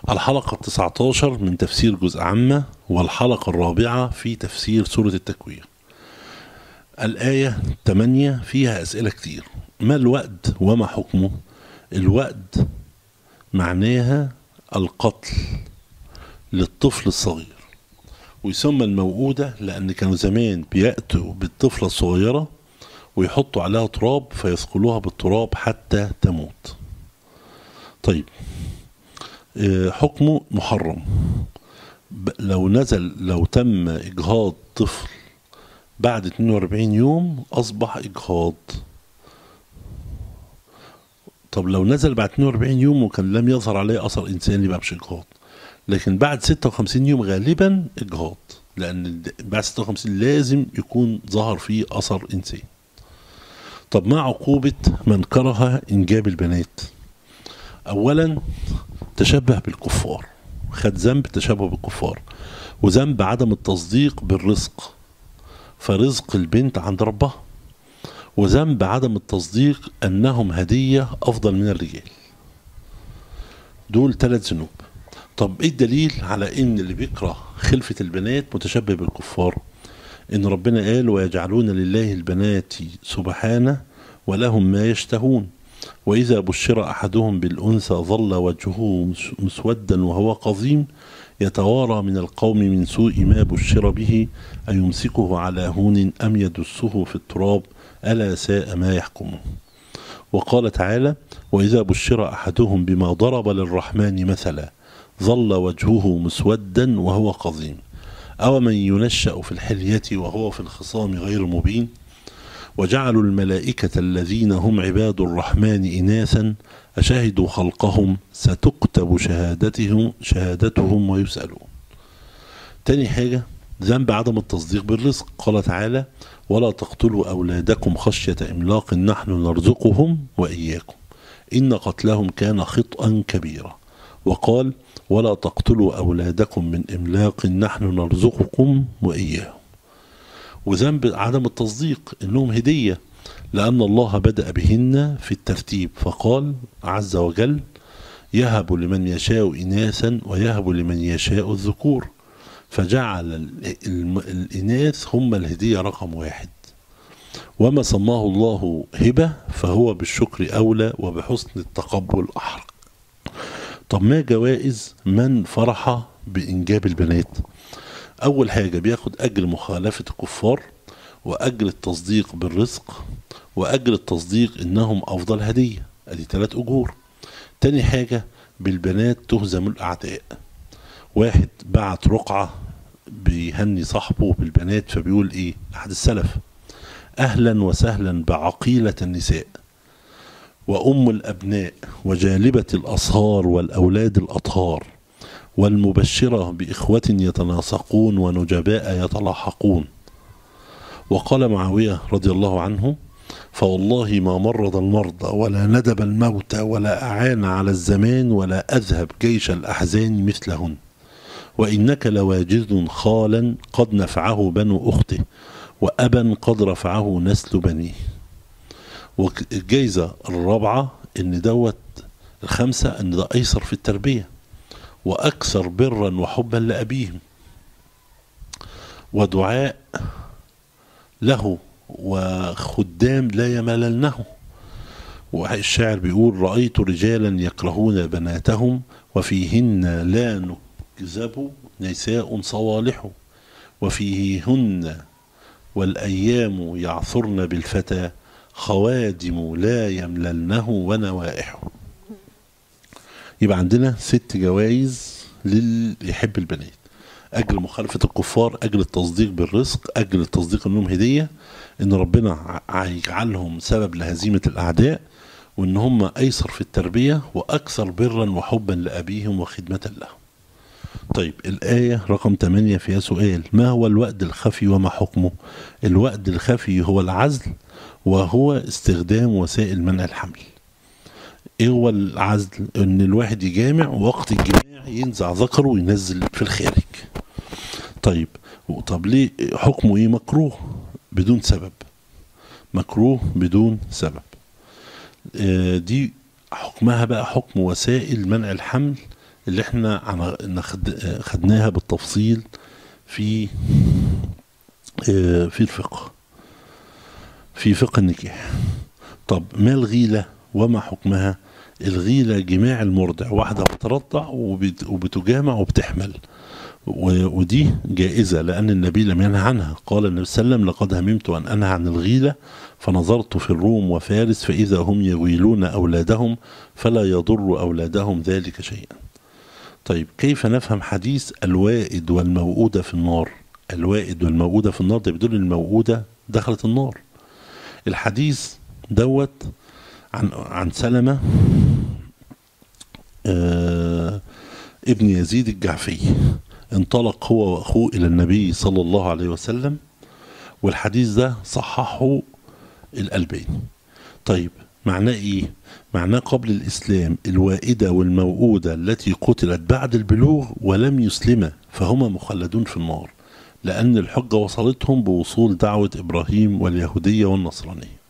الحلقة 19 من تفسير جزء عامة والحلقة الرابعة في تفسير سورة التكوير الآية 8 فيها أسئلة كتير ما الوأد وما حكمه الوأد معناها القتل للطفل الصغير ويسمى الموؤودة لأن كانوا زمان بيأتوا بالطفلة الصغيرة ويحطوا عليها تراب فيثقلوها بالتراب حتى تموت طيب آه، حكمه محرم ب- لو نزل لو تم إجهاض طفل بعد 42 يوم أصبح إجهاض طب لو نزل بعد 42 يوم وكان لم يظهر عليه أثر إنساني يبقى مش إجهاض لكن بعد 56 يوم غالبا إجهاض لأن الد- بعد 56 لازم يكون ظهر فيه أثر إنساني طب ما عقوبة من كره إنجاب البنات أولا تشبه بالكفار خد ذنب تشبه بالكفار وذنب عدم التصديق بالرزق فرزق البنت عند ربها وذنب عدم التصديق أنهم هدية أفضل من الرجال دول ثلاث ذنوب طب ايه الدليل على ان اللي بيكره خلفة البنات متشبه بالكفار ان ربنا قال ويجعلون لله البنات سبحانه ولهم ما يشتهون وإذا بشر أحدهم بالأنثى ظل وجهه مس- مسودا وهو قظيم يتوارى من القوم من سوء ما بشر به أيمسكه على هون أم يدسه في التراب ألا ساء ما يحكمون وقال تعالى وإذا بشر أحدهم بما ضرب للرحمن مثلا ظل وجهه مسودا وهو قظيم أو من ينشأ في الحلية وهو في الخصام غير مبين وجعلوا الملائكة الذين هم عباد الرحمن إناثا أشهدوا خلقهم ستكتب شهادتهم شهادتهم ويسألون تاني حاجة ذنب عدم التصديق بالرزق قال تعالى ولا تقتلوا أولادكم خشية إملاق نحن نرزقهم وإياكم إن قتلهم كان خطأ كبيرا وقال ولا تقتلوا أولادكم من إملاق نحن نرزقكم وإياهم وذنب عدم التصديق انهم هديه لان الله بدا بهن في الترتيب فقال عز وجل يهب لمن يشاء اناثا ويهب لمن يشاء الذكور فجعل ال- الم- الاناث هم الهديه رقم واحد وما سماه الله هبه فهو بالشكر اولى وبحسن التقبل احرى طب ما جوائز من فرح بانجاب البنات أول حاجة بياخد أجر مخالفة الكفار وأجر التصديق بالرزق وأجر التصديق إنهم أفضل هدية أدي ثلاث أجور تاني حاجة بالبنات تهزم الأعداء واحد بعت رقعة بيهني صاحبه بالبنات فبيقول إيه أحد السلف أهلا وسهلا بعقيلة النساء وأم الأبناء وجالبة الأصهار والأولاد الأطهار والمبشرة بإخوة يتناسقون ونجباء يتلاحقون وقال معاوية رضي الله عنه فوالله ما مرض المرضى ولا ندب الموت ولا أعان على الزمان ولا أذهب جيش الأحزان مثلهن وإنك لواجد خالا قد نفعه بنو أخته وأبا قد رفعه نسل بنيه والجايزة الرابعة إن دوت الخمسة إن ده أيسر في التربية وأكثر برا وحبا لأبيهم ودعاء له وخدام لا يمللنه والشاعر بيقول رأيت رجالا يكرهون بناتهم وفيهن لا نكذب نساء صوالح وفيهن والأيام يعثرن بالفتى خوادم لا يمللنه ونوائحه يبقى عندنا ست جوائز للي يحب البنات اجر مخالفه الكفار اجر التصديق بالرزق اجر التصديق انهم هديه ان ربنا ع- هيجعلهم سبب لهزيمه الاعداء وان هم ايسر في التربيه واكثر برا وحبا لابيهم وخدمه لهم طيب الآية رقم 8 فيها سؤال ما هو الوأد الخفي وما حكمه الوأد الخفي هو العزل وهو استخدام وسائل منع الحمل ايه هو العزل ان الواحد يجامع ووقت الجماع ينزع ذكره وينزل في الخارج طيب طب ليه حكمه ايه مكروه بدون سبب مكروه بدون سبب آه، دي حكمها بقى حكم وسائل منع الحمل اللي احنا عن- ناخد- خدناها بالتفصيل في آه، في الفقه في فقه النكاح طب ما الغيلة وما حكمها الغيلة جماع المرضع واحدة بترضع وبت- وبتجامع وبتحمل و- ودي جائزة لأن النبي لم ينهى عنها قال النبي صلى الله عليه وسلم لقد هممت أن أنهى عن الغيلة فنظرت في الروم وفارس فإذا هم يغيلون أولادهم فلا يضر أولادهم ذلك شيئا طيب كيف نفهم حديث الوائد والموؤودة في النار الوائد والموؤودة في النار ده بيدل الموؤودة دخلت النار الحديث دوت عن عن سلمة آه ابن يزيد الجعفي انطلق هو واخوه الى النبي صلى الله عليه وسلم والحديث ده صححه الألباني طيب معناه ايه معناه قبل الاسلام الوائده والموؤوده التي قتلت بعد البلوغ ولم يسلما فهما مخلدون في النار لان الحجه وصلتهم بوصول دعوه ابراهيم واليهوديه والنصرانيه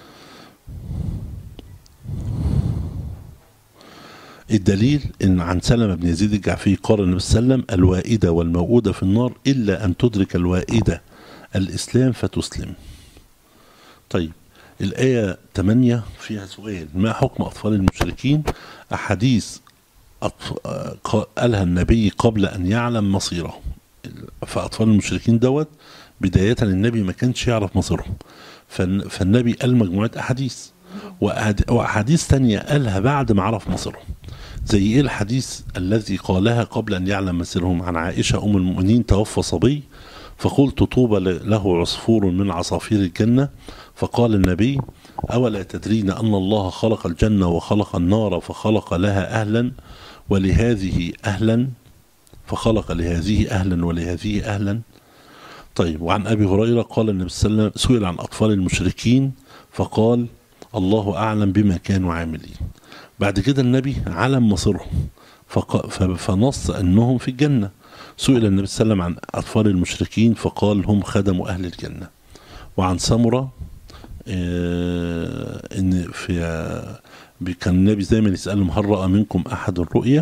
الدليل ان عن سلمة بن يزيد الجعفي قال النبي صلى الله عليه وسلم الوائدة والموؤودة في النار إلا أن تدرك الوائدة الإسلام فتسلم طيب الآية 8 فيها سؤال ما حكم أطفال المشركين أحاديث أطف... آه، قالها النبي قبل أن يعلم مصيرهم فأطفال المشركين دوت بداية النبي ما كانش يعرف مصيرهم فالن- فالنبي قال مجموعة أحاديث وأحاد- وأحاديث تانية قالها بعد ما عرف مصيرهم زي ايه الحديث الذي قالها قبل ان يعلم مسيرهم عن عائشه ام المؤمنين توفى صبي فقلت طوبى ل- له عصفور من عصافير الجنه فقال النبي اولا تدرين ان الله خلق الجنه وخلق النار فخلق لها اهلا ولهذه اهلا فخلق لهذه اهلا ولهذه اهلا طيب وعن ابي هريره قال النبي صلى الله عليه وسلم سئل عن اطفال المشركين فقال الله اعلم بما كانوا عاملين بعد كده النبي علم مصيرهم فق... ف... فنص انهم في الجنه سئل النبي صلى الله عليه وسلم عن اطفال المشركين فقال هم خدم اهل الجنه وعن سمره آه ان في آه كان النبي دايما يسالهم هل راى منكم احد الرؤيا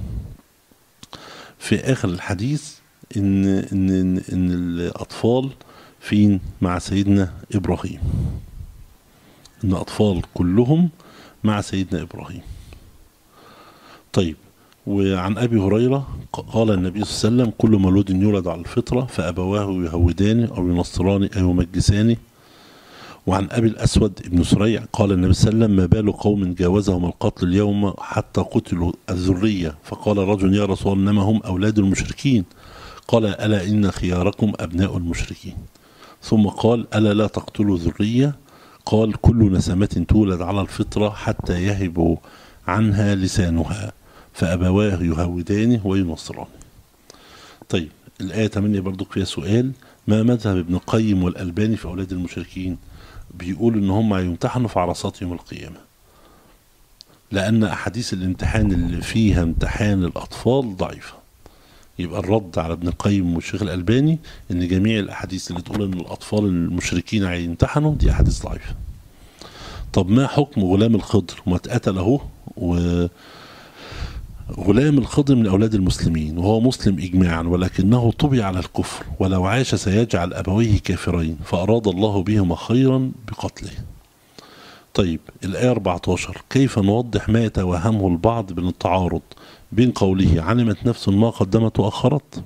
في اخر الحديث ان ان ان, إن الاطفال فين مع سيدنا ابراهيم ان اطفال كلهم مع سيدنا ابراهيم طيب وعن ابي هريره قال النبي صلى الله عليه وسلم كل مولود يولد على الفطره فابواه يهودانه او ينصرانه او يمجسانه وعن ابي الاسود بن سريع قال النبي صلى الله عليه وسلم ما بال قوم جاوزهم القتل اليوم حتى قتلوا الذريه فقال رجل يا رسول الله انما هم اولاد المشركين قال الا ان خياركم ابناء المشركين ثم قال الا لا تقتلوا ذريه قال كل نسمة تولد على الفطرة حتى يهب عنها لسانها فأبواه يهودانه وينصرانه طيب الآية 8 برضو فيها سؤال ما مذهب ابن القيم والألباني في أولاد المشركين بيقول إن هم يمتحنوا في عرصات يوم القيامة لأن أحاديث الامتحان اللي فيها امتحان الأطفال ضعيفة يبقى الرد على ابن القيم والشيخ الألباني إن جميع الأحاديث اللي تقول إن الأطفال المشركين هيمتحنوا دي أحاديث ضعيفة. طب ما حكم غلام الخضر وما اتقتل أهو و غلام الخضر من أولاد المسلمين وهو مسلم إجماعا ولكنه طبع على الكفر ولو عاش سيجعل أبويه كافرين فأراد الله بهما خيرا بقتله طيب الآية 14 كيف نوضح ما يتوهمه البعض من التعارض بين قوله علمت نفس ما قدمت وأخرت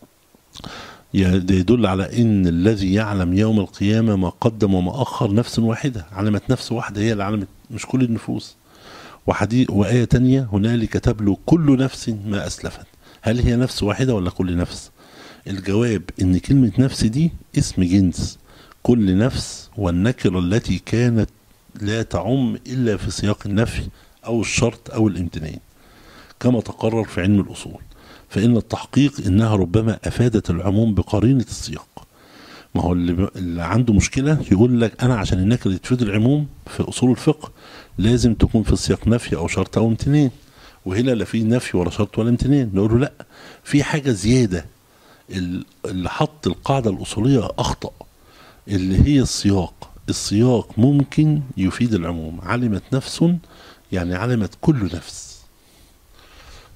ده يدل على ان الذي يعلم يوم القيامه ما قدم وما اخر نفس واحده علمت نفس واحده هي اللي علمت مش كل النفوس وحديث وايه تانية هنالك تبلو كل نفس ما اسلفت هل هي نفس واحده ولا كل نفس الجواب ان كلمه نفس دي اسم جنس كل نفس والنكره التي كانت لا تعم الا في سياق النفي او الشرط او الامتنان كما تقرر في علم الاصول فإن التحقيق إنها ربما أفادت العموم بقرينة السياق ما هو اللي, اللي عنده مشكلة يقول لك أنا عشان النكرة تفيد العموم في أصول الفقه لازم تكون في سياق نفي أو شرط أو امتنان وهنا لا في نفي ولا شرط ولا امتنان نقول له لا في حاجة زيادة اللي حط القاعدة الأصولية أخطأ اللي هي السياق السياق ممكن يفيد العموم علمت نفس يعني علمت كل نفس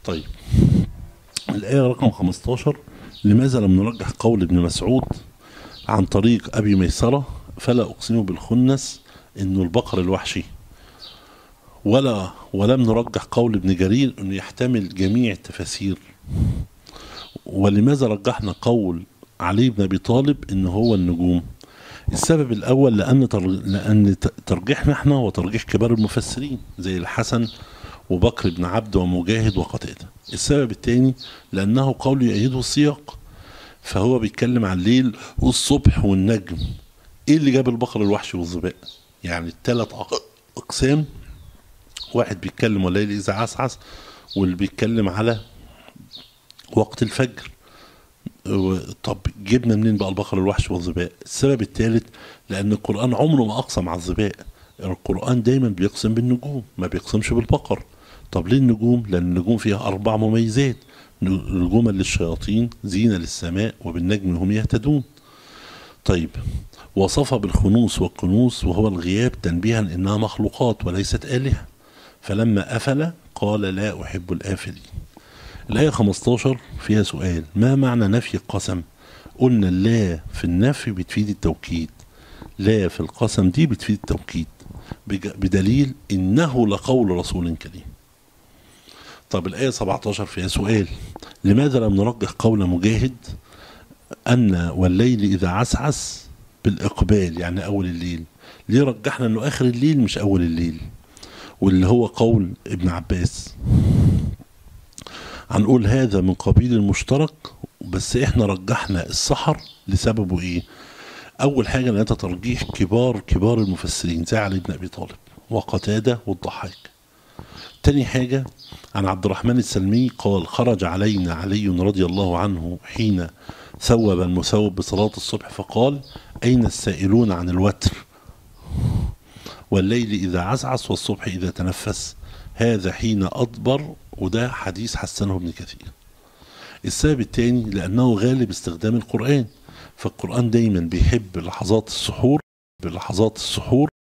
طيب الآية رقم 15 لماذا لم نرجح قول ابن مسعود عن طريق أبي ميسرة فلا أقسم بالخنس إنه البقر الوحشي ولا ولم نرجح قول ابن جرير انه يحتمل جميع التفاسير ولماذا رجحنا قول علي بن ابي طالب ان هو النجوم السبب الاول لان تر... لان ت- ترجيحنا احنا وترجيح كبار المفسرين زي الحسن وبكر بن عبد ومجاهد وقتاده السبب الثاني لانه قول يؤيده السياق فهو بيتكلم عن الليل والصبح والنجم ايه اللي جاب البقر الوحشي والظباء يعني الثلاث اقسام واحد بيتكلم والليل اذا عسعس واللي بيتكلم على وقت الفجر و- طب جبنا منين بقى البقر الوحش والظباء السبب الثالث لان القران عمره ما اقسم على الظباء القران دايما بيقسم بالنجوم ما بيقسمش بالبقر طب ليه النجوم لان النجوم فيها اربع مميزات ن- نجوما للشياطين زينه للسماء وبالنجم هم يهتدون طيب وصف بالخنوس والقنوس وهو الغياب تنبيها انها مخلوقات وليست الهه فلما افل قال لا احب الافلين الآية 15 فيها سؤال ما معنى نفي القسم قلنا لا في النفي بتفيد التوكيد لا في القسم دي بتفيد التوكيد بج- بدليل إنه لقول رسول كريم طب الآية 17 فيها سؤال لماذا لم نرجح قول مجاهد أن والليل إذا عسعس بالإقبال يعني أول الليل ليه رجحنا أنه آخر الليل مش أول الليل واللي هو قول ابن عباس هنقول هذا من قبيل المشترك بس احنا رجحنا السحر لسببه ايه اول حاجه ان ده ترجيح كبار كبار المفسرين زي علي بن ابي طالب وقتاده والضحاك تاني حاجه عن عبد الرحمن السلمي قال خرج علينا علي رضي الله عنه حين ثوب المثوب بصلاه الصبح فقال اين السائلون عن الوتر والليل إذا عسعس والصبح إذا تنفس هذا حين أدبر وده حديث حسنه ابن كثير السبب الثاني لأنه غالب استخدام القرآن فالقرآن دايما بيحب لحظات السحور بلحظات السحور